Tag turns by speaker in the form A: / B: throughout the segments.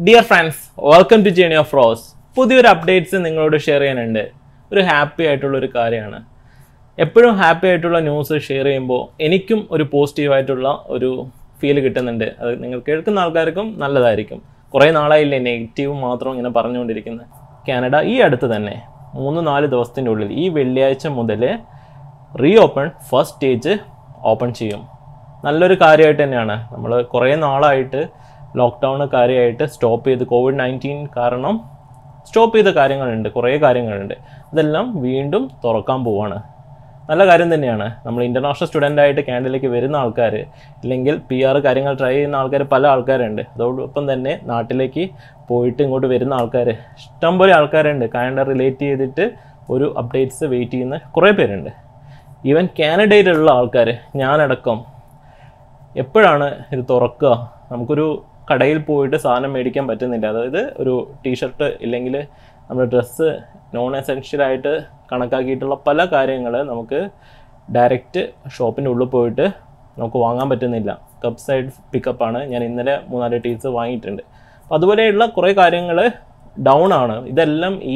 A: dear friends welcome to journey of rose പുതിയൊരു updates നിങ്ങളോട് share ചെയ്യാനുണ്ട് ഒരു ഹാപ്പി ആയിട്ടുള്ള ഒരു കാര്യമാണ് എപ്പോഴും ഹാപ്പി ആയിട്ടുള്ള ന്യൂസ് ഷെയർ ചെയ്യുമ്പോൾ എനിക്കും ഒരു പോസിറ്റീവായിട്ടുള്ള ഒരു ഫീൽ കിട്ടുന്നുണ്ട് അത് നിങ്ങൾ കേൾക്കുന്ന ആൾക്കാർക്കും നല്ലതായിരിക്കും കുറേ നാളായില്ലേ നെഗറ്റീവ് മാത്രം ഇങ്ങനെ പറഞ്ഞുകൊണ്ടിരിക്കുന്നത് കാനഡ ഈ അടുത്ത് തന്നെ മൂന്ന് നാല് ദിവസത്തിൻ്റെ ഉള്ളിൽ ഈ വെള്ളിയാഴ്ച മുതൽ reopen first stage open ചെയ്യും നല്ലൊരു കാര്യമായിട്ട് തന്നെയാണ് നമ്മൾ കുറേ നാളായിട്ട് ലോക്ക്ഡൗൺ കാര്യമായിട്ട് സ്റ്റോപ്പ് ചെയ്ത് കോവിഡ് നയൻറ്റീൻ കാരണം സ്റ്റോപ്പ് ചെയ്ത കാര്യങ്ങളുണ്ട് കുറേ കാര്യങ്ങളുണ്ട് അതെല്ലാം വീണ്ടും തുറക്കാൻ പോവാണ് നല്ല കാര്യം തന്നെയാണ് നമ്മൾ ഇൻ്റർനാഷണൽ സ്റ്റുഡൻ്റ് ആയിട്ട് ക്യാൻഡിലേക്ക് വരുന്ന ആൾക്കാർ ഇല്ലെങ്കിൽ പി ആർ കാര്യങ്ങൾ ട്രൈ ചെയ്യുന്ന ആൾക്കാർ പല ആൾക്കാരുണ്ട് അതോടൊപ്പം തന്നെ നാട്ടിലേക്ക് പോയിട്ട് ഇങ്ങോട്ട് വരുന്ന ആൾക്കാർ ഇഷ്ടംപോലെ ആൾക്കാരുണ്ട് കാനഡ റിലേറ്റ് ചെയ്തിട്ട് ഒരു അപ്ഡേറ്റ്സ് വെയിറ്റ് ചെയ്യുന്ന കുറേ പേരുണ്ട് ഈവൻ കാനഡയിലുള്ള ആൾക്കാർ ഞാനടക്കം എപ്പോഴാണ് ഇത് തുറക്കുക നമുക്കൊരു കടയിൽ പോയിട്ട് സാധനം മേടിക്കാൻ പറ്റുന്നില്ല അതായത് ഒരു ടീഷർട്ട് ഇല്ലെങ്കിൽ നമ്മുടെ ഡ്രസ്സ് നോൺ എസെൻഷ്യലായിട്ട് കണക്കാക്കിയിട്ടുള്ള പല കാര്യങ്ങൾ നമുക്ക് ഡയറക്റ്റ് ഷോപ്പിൻ്റെ ഉള്ളിൽ പോയിട്ട് നമുക്ക് വാങ്ങാൻ പറ്റുന്നില്ല കപ്പ് സൈഡ് പിക്കപ്പാണ് ഞാൻ ഇന്നലെ മൂന്നാല് ടീസ് വാങ്ങിയിട്ടുണ്ട് അപ്പോൾ അതുപോലെയുള്ള കുറേ കാര്യങ്ങൾ ഡൗൺ ആണ് ഇതെല്ലാം ഈ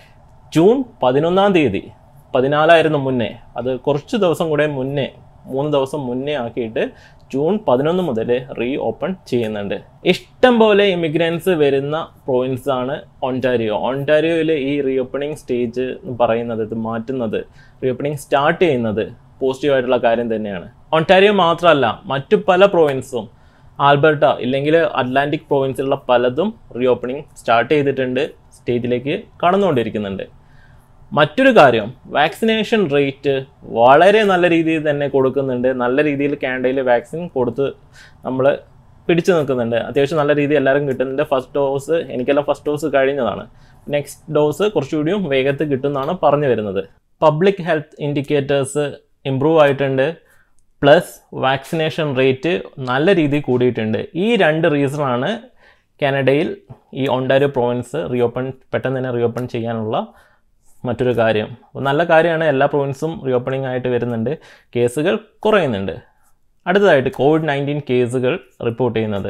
A: ജൂൺ പതിനൊന്നാം തീയതി പതിനാലായിരുന്നു മുന്നേ അത് കുറച്ച് ദിവസം കൂടെ മുന്നേ മൂന്ന് ദിവസം മുന്നേ ആക്കിയിട്ട് ജൂൺ പതിനൊന്ന് മുതൽ റീ ഓപ്പൺ ചെയ്യുന്നുണ്ട് ഇഷ്ടം പോലെ ഇമിഗ്രൻസ് വരുന്ന പ്രോവിൻസ് ആണ് ഓൺടാരിയോ ഓൺടാരിയോയിൽ ഈ റീ ഓപ്പണിംഗ് സ്റ്റേജ് എന്ന് പറയുന്നത് ഇത് മാറ്റുന്നത് റീ ഓപ്പണിംഗ് സ്റ്റാർട്ട് ചെയ്യുന്നത് പോസിറ്റീവായിട്ടുള്ള കാര്യം തന്നെയാണ് ഓൺടാരിയോ മാത്രമല്ല മറ്റു പല പ്രോവിൻസും ആൽബർട്ട ഇല്ലെങ്കിൽ അറ്റ്ലാന്റിക് പ്രോവിൻസിലുള്ള പലതും റീ ഓപ്പണിംഗ് സ്റ്റാർട്ട് ചെയ്തിട്ടുണ്ട് സ്റ്റേജിലേക്ക് കടന്നുകൊണ്ടിരിക്കുന്നുണ്ട് മറ്റൊരു കാര്യം വാക്സിനേഷൻ റേറ്റ് വളരെ നല്ല രീതിയിൽ തന്നെ കൊടുക്കുന്നുണ്ട് നല്ല രീതിയിൽ കാനഡയിൽ വാക്സിൻ കൊടുത്ത് നമ്മൾ പിടിച്ചു നിൽക്കുന്നുണ്ട് അത്യാവശ്യം നല്ല രീതിയിൽ എല്ലാവരും കിട്ടുന്നുണ്ട് ഫസ്റ്റ് ഡോസ് എനിക്കെല്ലാം ഫസ്റ്റ് ഡോസ് കഴിഞ്ഞതാണ് നെക്സ്റ്റ് ഡോസ് കുറച്ചുകൂടിയും വേഗത്തിൽ കിട്ടുമെന്നാണ് പറഞ്ഞു വരുന്നത് പബ്ലിക് ഹെൽത്ത് ഇൻഡിക്കേറ്റേഴ്സ് ഇമ്പ്രൂവ് ആയിട്ടുണ്ട് പ്ലസ് വാക്സിനേഷൻ റേറ്റ് നല്ല രീതിയിൽ കൂടിയിട്ടുണ്ട് ഈ രണ്ട് റീസണാണ് കാനഡയിൽ ഈ ഒണ്ടാരോ പ്രോവിൻസ് റീഓപ്പൺ പെട്ടെന്ന് തന്നെ റീഓപ്പൺ ചെയ്യാനുള്ള മറ്റൊരു കാര്യം അപ്പോൾ നല്ല കാര്യമാണ് എല്ലാ പ്രോവിൻസും റീഓപ്പണിംഗ് ആയിട്ട് വരുന്നുണ്ട് കേസുകൾ കുറയുന്നുണ്ട് അടുത്തതായിട്ട് കോവിഡ് നയൻറ്റീൻ കേസുകൾ റിപ്പോർട്ട് ചെയ്യുന്നത്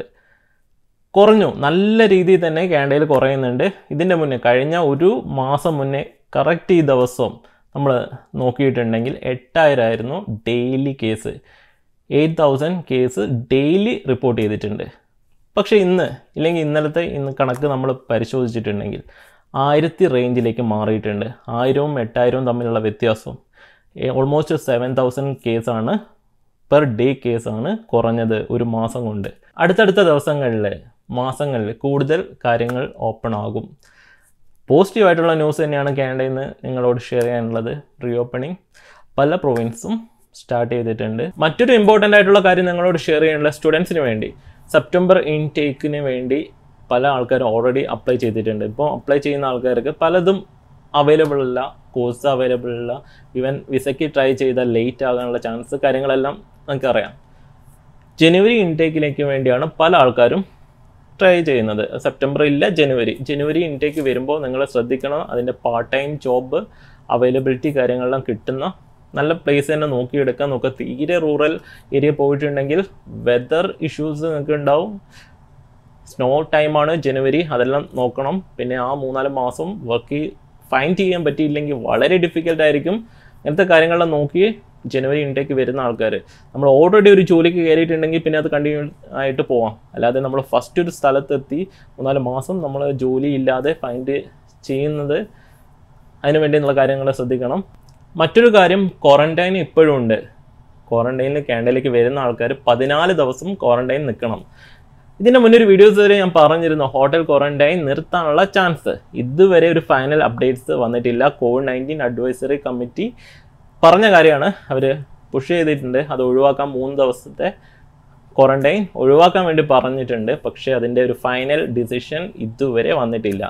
A: കുറഞ്ഞു നല്ല രീതിയിൽ തന്നെ കാനഡയിൽ കുറയുന്നുണ്ട് ഇതിൻ്റെ മുന്നേ കഴിഞ്ഞ ഒരു മാസം മുന്നേ കറക്റ്റ് ഈ ദിവസം നമ്മൾ നോക്കിയിട്ടുണ്ടെങ്കിൽ എട്ടായിരമായിരുന്നു daily case eight thousand case daily report ചെയ്തിട്ടുണ്ട് പക്ഷേ ഇന്ന് ഇല്ലെങ്കിൽ ഇന്നലത്തെ ഇന്ന് കണക്ക് നമ്മൾ പരിശോധിച്ചിട്ടുണ്ടെങ്കിൽ ആയിരത്തി റേഞ്ചിലേക്ക് മാറിയിട്ടുണ്ട് ആയിരവും എട്ടായിരവും തമ്മിലുള്ള വ്യത്യാസം ഓൾമോസ്റ്റ് സെവൻ തൗസൻഡ് കേസാണ് പെർ ഡേ കേസാണ് കുറഞ്ഞത് ഒരു മാസം കൊണ്ട് അടുത്തടുത്ത ദിവസങ്ങളിൽ മാസങ്ങളിൽ കൂടുതൽ കാര്യങ്ങൾ ഓപ്പൺ ആകും പോസിറ്റീവായിട്ടുള്ള ന്യൂസ് തന്നെയാണ് കാനഡയിൽ നിന്ന് നിങ്ങളോട് ഷെയർ ചെയ്യാനുള്ളത് റീ ഓപ്പണിംഗ് പല പ്രൊവിൻസും സ്റ്റാർട്ട് ചെയ്തിട്ടുണ്ട് മറ്റൊരു ഇമ്പോർട്ടൻ്റ് ആയിട്ടുള്ള കാര്യം നിങ്ങളോട് ഷെയർ ചെയ്യാനുള്ള സ്റ്റുഡൻസിന് വേണ്ടി സെപ്റ്റംബർ ഇൻടേക്കിന് വേണ്ടി പല ആൾക്കാരും ഓൾറെഡി അപ്ലൈ ചെയ്തിട്ടുണ്ട് ഇപ്പോൾ അപ്ലൈ ചെയ്യുന്ന ആൾക്കാർക്ക് പലതും അവൈലബിൾ അല്ല കോഴ്സ് അവൈലബിൾ അല്ല ഈവൻ വിസയ്ക്ക് ട്രൈ ചെയ്താൽ ലേറ്റ് ആകാനുള്ള ചാൻസ് കാര്യങ്ങളെല്ലാം നമുക്കറിയാം ജനുവരി ഇൻടേക്കിലേക്ക് വേണ്ടിയാണ് പല ആൾക്കാരും ട്രൈ ചെയ്യുന്നത് സെപ്റ്റംബർ ഇല്ല ജനുവരി ജനുവരി ഇൻടേക്ക് വരുമ്പോൾ നിങ്ങൾ ശ്രദ്ധിക്കണം അതിൻ്റെ പാർട്ട് ടൈം ജോബ് അവൈലബിലിറ്റി കാര്യങ്ങളെല്ലാം കിട്ടുന്ന നല്ല പ്ലേസ് തന്നെ നോക്കിയെടുക്കാൻ നോക്കുക തീരെ റൂറൽ ഏരിയ പോയിട്ടുണ്ടെങ്കിൽ വെതർ ഇഷ്യൂസ് നിങ്ങൾക്ക് ഉണ്ടാവും സ്നോ ടൈമാണ് ജനുവരി അതെല്ലാം നോക്കണം പിന്നെ ആ മൂന്നാല് മാസം വർക്ക് ഫൈൻഡ് ചെയ്യാൻ പറ്റിയില്ലെങ്കിൽ വളരെ ഡിഫിക്കൽട്ട് ആയിരിക്കും അങ്ങനത്തെ കാര്യങ്ങളെല്ലാം നോക്കി ജനുവരി ഇൻടേക്ക് വരുന്ന ആൾക്കാർ നമ്മൾ ഓൾറെഡി ഒരു ജോലിക്ക് കയറിയിട്ടുണ്ടെങ്കിൽ പിന്നെ അത് കണ്ടിന്യൂ ആയിട്ട് പോവാം അല്ലാതെ നമ്മൾ ഫസ്റ്റ് ഒരു സ്ഥലത്തെത്തി മൂന്നാല് മാസം നമ്മൾ ജോലി ഇല്ലാതെ ഫൈൻഡ് ചെയ്യുന്നത് അതിനു വേണ്ടിയുള്ള കാര്യങ്ങൾ ശ്രദ്ധിക്കണം മറ്റൊരു കാര്യം ക്വാറന്റൈൻ ഇപ്പോഴും ഉണ്ട് ക്വാറന്റൈനിൽ കാനഡയിലേക്ക് വരുന്ന ആൾക്കാർ പതിനാല് ദിവസം ക്വാറന്റൈൻ നിൽക്കണം ഇതിൻ്റെ മുന്നേ ഒരു വീഡിയോസ് വരെ ഞാൻ പറഞ്ഞിരുന്നു ഹോട്ടൽ ക്വാറന്റൈൻ നിർത്താനുള്ള ചാൻസ് ഇതുവരെ ഒരു ഫൈനൽ അപ്ഡേറ്റ്സ് വന്നിട്ടില്ല കോവിഡ് നയൻറ്റീൻ അഡ്വൈസറി കമ്മിറ്റി പറഞ്ഞ കാര്യമാണ് അവർ പുഷ് ചെയ്തിട്ടുണ്ട് അത് ഒഴിവാക്കാൻ മൂന്ന് ദിവസത്തെ ക്വാറന്റൈൻ ഒഴിവാക്കാൻ വേണ്ടി പറഞ്ഞിട്ടുണ്ട് പക്ഷേ അതിൻ്റെ ഒരു ഫൈനൽ ഡിസിഷൻ ഇതുവരെ വന്നിട്ടില്ല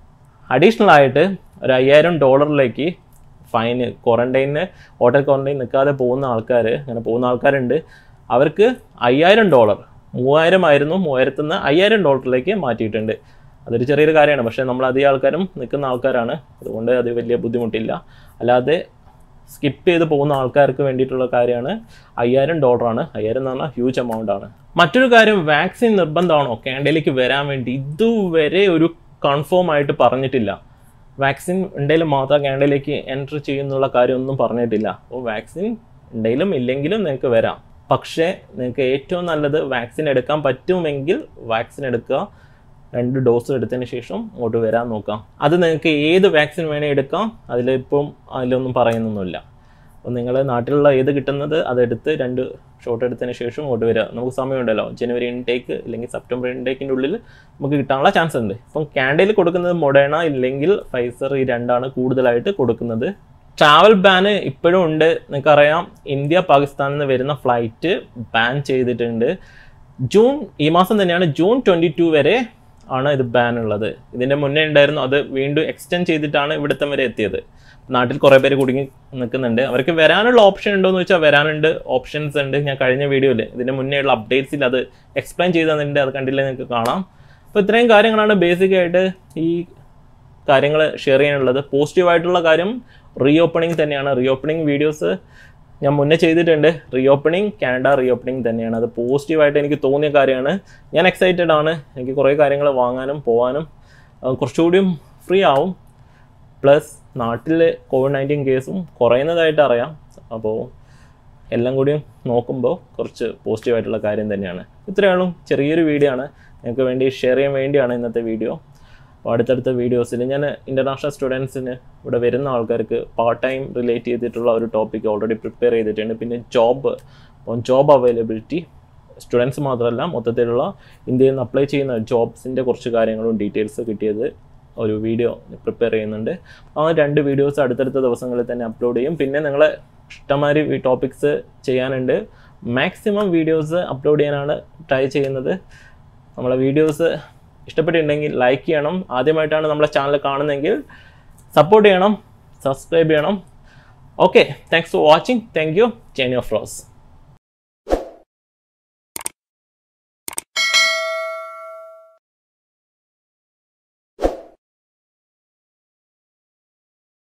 A: അഡീഷണൽ ആയിട്ട് ഒരു അയ്യായിരം ഡോളറിലേക്ക് ഫൈന് ക്വാറന്റൈനിന് ഹോട്ടൽ ക്വാറന്റൈൻ നിൽക്കാതെ പോകുന്ന ആൾക്കാർ അങ്ങനെ പോകുന്ന ആൾക്കാരുണ്ട് അവർക്ക് അയ്യായിരം ഡോളർ മൂവായിരം ആയിരുന്നു മൂവായിരത്തിൽ നിന്ന് അയ്യായിരം ഡോളറിലേക്ക് മാറ്റിയിട്ടുണ്ട് അതൊരു ചെറിയൊരു കാര്യമാണ് പക്ഷേ നമ്മൾ അധികം ആൾക്കാരും നിൽക്കുന്ന ആൾക്കാരാണ് അതുകൊണ്ട് അത് വലിയ ബുദ്ധിമുട്ടില്ല അല്ലാതെ സ്കിപ്പ് ചെയ്ത് പോകുന്ന ആൾക്കാർക്ക് വേണ്ടിയിട്ടുള്ള കാര്യമാണ് അയ്യായിരം ഡോളറാണ് അയ്യായിരം എന്ന് പറഞ്ഞാൽ ഹ്യൂജ് എമൗണ്ട് ആണ് മറ്റൊരു കാര്യം വാക്സിൻ നിർബന്ധമാണോ കാനഡയിലേക്ക് വരാൻ വേണ്ടി ഇതുവരെ ഒരു കൺഫേം ആയിട്ട് പറഞ്ഞിട്ടില്ല വാക്സിൻ ഉണ്ടെങ്കിലും മാത്രം കാനഡയിലേക്ക് എൻറ്റർ ചെയ്യുന്നുള്ള കാര്യമൊന്നും പറഞ്ഞിട്ടില്ല അപ്പോൾ വാക്സിൻ ഉണ്ടെങ്കിലും ഇല്ലെങ്കിലും നിങ്ങൾക്ക് വരാം പക്ഷേ നിങ്ങൾക്ക് ഏറ്റവും നല്ലത് വാക്സിൻ എടുക്കാൻ പറ്റുമെങ്കിൽ വാക്സിൻ എടുക്കുക രണ്ട് ഡോസ് എടുത്തതിന് ശേഷം അങ്ങോട്ട് വരാൻ നോക്കാം അത് നിങ്ങൾക്ക് ഏത് വാക്സിൻ വേണേൽ എടുക്കാം അതിലിപ്പം അതിലൊന്നും പറയുന്നൊന്നുമില്ല അപ്പോൾ നിങ്ങൾ നാട്ടിലുള്ള ഏത് കിട്ടുന്നത് അതെടുത്ത് രണ്ട് ഷോട്ട് എടുത്തതിന് ശേഷം ഇങ്ങോട്ട് വരിക നമുക്ക് സമയമുണ്ടല്ലോ ജനുവരി ഇൻടേക്ക് അല്ലെങ്കിൽ സെപ്റ്റംബർ ഇൻടേക്കിൻ്റെ ഉള്ളിൽ നമുക്ക് കിട്ടാനുള്ള ചാൻസ് ഉണ്ട് ഇപ്പം കാനഡയിൽ കൊടുക്കുന്നത് മൊഡേണ ഇല്ലെങ്കിൽ ഫൈസർ ഈ രണ്ടാണ് കൂടുതലായിട്ട് കൊടുക്കുന്നത് ട്രാവൽ ബാന് ഇപ്പോഴും ഉണ്ട് നിങ്ങൾക്കറിയാം ഇന്ത്യ പാകിസ്ഥാനിൽ നിന്ന് വരുന്ന ഫ്ലൈറ്റ് ബാൻ ചെയ്തിട്ടുണ്ട് ജൂൺ ഈ മാസം തന്നെയാണ് ജൂൺ ട്വൻറ്റി ടു വരെ ആണ് ഇത് ബാൻ ഉള്ളത് ഇതിൻ്റെ മുന്നേ ഉണ്ടായിരുന്നു അത് വീണ്ടും എക്സ്റ്റെൻഡ് ചെയ്തിട്ടാണ് ഇവിടുത്തെ വരെ എത്തിയത് നാട്ടിൽ കുറേ പേര് കുടുങ്ങി നിൽക്കുന്നുണ്ട് അവർക്ക് വരാനുള്ള ഓപ്ഷൻ ഉണ്ടോ എന്ന് വെച്ചാൽ വരാനുണ്ട് ഓപ്ഷൻസ് ഉണ്ട് ഞാൻ കഴിഞ്ഞ വീഡിയോയിൽ ഇതിൻ്റെ മുന്നേ ഉള്ള അപ്ഡേറ്റ്സിൽ അത് എക്സ്പ്ലെയിൻ ചെയ്ത് തന്നിട്ടുണ്ട് അത് കണ്ടില്ലേ നിങ്ങൾക്ക് കാണാം അപ്പോൾ ഇത്രയും കാര്യങ്ങളാണ് ബേസിക് ആയിട്ട് ഈ കാര്യങ്ങൾ ഷെയർ ചെയ്യാനുള്ളത് പോസിറ്റീവ് ആയിട്ടുള്ള കാര്യം റീ ഓപ്പണിംഗ് തന്നെയാണ് റീ ഓപ്പണിംഗ് വീഡിയോസ് ഞാൻ മുന്നേ ചെയ്തിട്ടുണ്ട് reopening Canada reopening തന്നെയാണ് അത് പോസിറ്റീവായിട്ട് എനിക്ക് തോന്നിയ കാര്യമാണ് ഞാൻ എക്സൈറ്റഡ് ആണ് എനിക്ക് കുറേ കാര്യങ്ങൾ വാങ്ങാനും പോകാനും അഹ് കുറച്ചുകൂടിയും ഫ്രീ ആവും പ്ലസ് നാട്ടിൽ കോവിഡ് നയൻറ്റീൻ കേസും കുറയുന്നതായിട്ട് അറിയാം അപ്പോൾ എല്ലാം കൂടിയും നോക്കുമ്പോൾ കുറച്ച് പോസിറ്റീവായിട്ടുള്ള കാര്യം തന്നെയാണ് ഇത്രയുള്ളൂ ചെറിയൊരു വീഡിയോ ആണ് നിങ്ങൾക്ക് വേണ്ടി ഷെയർ ചെയ്യാൻ വേണ്ടിയാണ് ഇന്നത്തെ വീഡിയോ അപ്പോൾ അടുത്തടുത്ത വീഡിയോസിൽ ഞാൻ ഇൻ്റർനാഷണൽ സ്റ്റുഡൻസിന് ഇവിടെ വരുന്ന ആൾക്കാർക്ക് പാർട്ട് ടൈം റിലേറ്റ് ചെയ്തിട്ടുള്ള ഒരു ടോപ്പിക് ഓൾറെഡി പ്രിപ്പയർ ചെയ്തിട്ടുണ്ട് പിന്നെ ജോബ് അപ്പം ജോബ് അവൈലബിലിറ്റി സ്റ്റുഡൻസ് മാത്രമല്ല മൊത്തത്തിലുള്ള ഇന്ത്യയിൽ നിന്ന് അപ്ലൈ ചെയ്യുന്ന ജോബ്സിൻ്റെ കുറച്ച് കാര്യങ്ങളും ഡീറ്റെയിൽസ് കിട്ടിയത് ഒരു വീഡിയോ പ്രിപ്പയർ ചെയ്യുന്നുണ്ട് ആ രണ്ട് വീഡിയോസ് അടുത്തടുത്ത ദിവസങ്ങളിൽ തന്നെ അപ്ലോഡ് ചെയ്യും പിന്നെ നിങ്ങളെ ഇഷ്ടമാതിരി ടോപ്പിക്സ് ചെയ്യാനുണ്ട് മാക്സിമം വീഡിയോസ് അപ്ലോഡ് ചെയ്യാനാണ് ട്രൈ ചെയ്യുന്നത് നമ്മളെ വീഡിയോസ് ഇഷ്ടപ്പെട്ടിട്ടുണ്ടെങ്കിൽ ലൈക്ക് ചെയ്യണം ആദ്യമായിട്ടാണ് നമ്മളെ ചാനൽ കാണുന്നതെങ്കിൽ സപ്പോർട്ട് ചെയ്യണം സബ്സ്ക്രൈബ് ചെയ്യണം okay thanks for watching thank you journey of rose